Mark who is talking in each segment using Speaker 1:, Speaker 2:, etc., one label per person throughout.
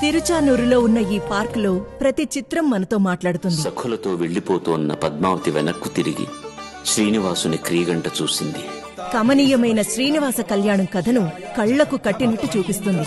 Speaker 1: తిరుచానూరులో ఉన్న ఈ పార్కులో ప్రతి చిత్రం మనతో మాట్లాడుతుంది
Speaker 2: సఖులతో వెళ్లిపోతోన్న పద్మావతి వెనక్కు తిరిగి శ్రీనివాసుని క్రీగంట చూసింది
Speaker 1: కమనీయమైన శ్రీనివాస కళ్యాణం కథను కళ్లకు కట్టినట్టు చూపిస్తుంది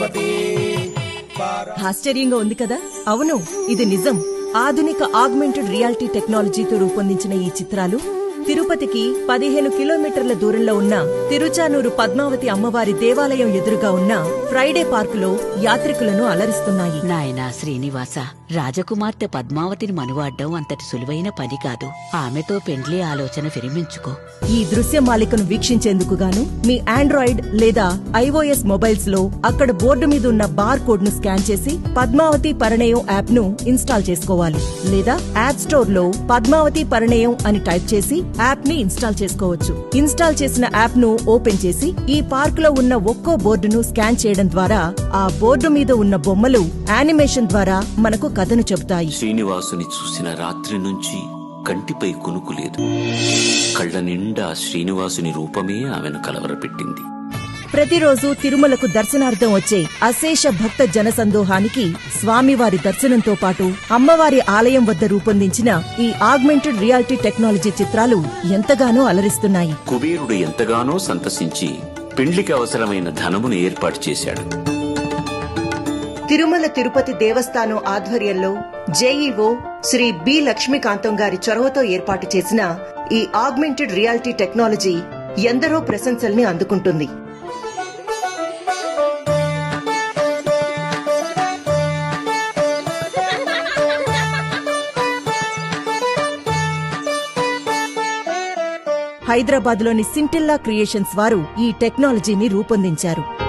Speaker 1: ఆశ్చర్యంగా ఉంది కదా అవును ఇది నిజం ఆధునిక ఆగ్మెంటెడ్ రియాలిటీ టెక్నాలజీతో రూపొందించిన ఈ చిత్రాలు తిరుపతికి పదిహేను కిలోమీటర్ల దూరంలో ఉన్న తిరుచానూరు పద్మావతి అమ్మవారి దేవాలయం ఎదురుగా ఉన్న ఫ్రైడే పార్కులో యాత్రికులను అలరిస్తున్నాయి
Speaker 3: నాయనా శ్రీనివాస రాజకుమార్తె పద్మావతిని మనువాడ్డం అంతటి సులువైన పని కాదు ఆమెతో పెండ్లి ఆలోచన విరమించుకో
Speaker 1: ఈ దృశ్యమాలికను వీక్షించేందుకు గాను మీ ఆండ్రాయిడ్ లేదా ఐఓఎస్ మొబైల్స్ లో అక్కడ బోర్డు మీద ఉన్న బార్ కోడ్ ను స్కాన్ చేసి పద్మావతి పరిణయం యాప్ ను ఇన్స్టాల్ చేసుకోవాలి లేదా యాప్ స్టోర్ లో పద్మావతి పరిణయం అని టైప్ చేసి యాప్ ని ఇన్స్టాల్ చేసుకోవచ్చు ఇన్స్టాల్ చేసిన యాప్ ను ఓపెన్ చేసి ఈ పార్క్ లో ఉన్న ఒక్కో బోర్డును స్కాన్ చేయడం ద్వారా ఆ బోర్డు మీద ఉన్న బొమ్మలు యానిమేషన్ ద్వారా మనకు కథను చెబుతాయి
Speaker 2: శ్రీనివాసుని చూసిన రాత్రి నుంచి కంటిపై కునుకు లేదు కళ్ళ నిండా శ్రీనివాసుని రూపమే ఆమెను కలవరపెట్టింది
Speaker 1: ప్రతిరోజు తిరుమలకు దర్శనార్థం వచ్చే అశేష భక్త జనసందోహానికి స్వామివారి దర్శనంతో పాటు అమ్మవారి ఆలయం వద్ద రూపొందించిన ఈ ఆగ్మెంటెడ్ రియాలిటీ టెక్నాలజీ చిత్రాలు ఎంతగానో అలరిస్తున్నాయి
Speaker 2: కుబేరుడు ఎంతగానో సంతసించి పెండ్లికి అవసరమైన ధనమును ఏర్పాటు చేశాడు
Speaker 1: తిరుమల తిరుపతి దేవస్థానం ఆధ్వర్యంలో జేఈఓ శ్రీ బి లక్ష్మీకాంతం గారి చొరవతో ఏర్పాటు చేసిన ఈ ఆగ్మెంటెడ్ రియాలిటీ టెక్నాలజీ ఎందరో ప్రశంసల్ని అందుకుంటుంది హైదరాబాద్లోని సింటిల్లా క్రియేషన్స్ వారు ఈ టెక్నాలజీని రూపొందించారు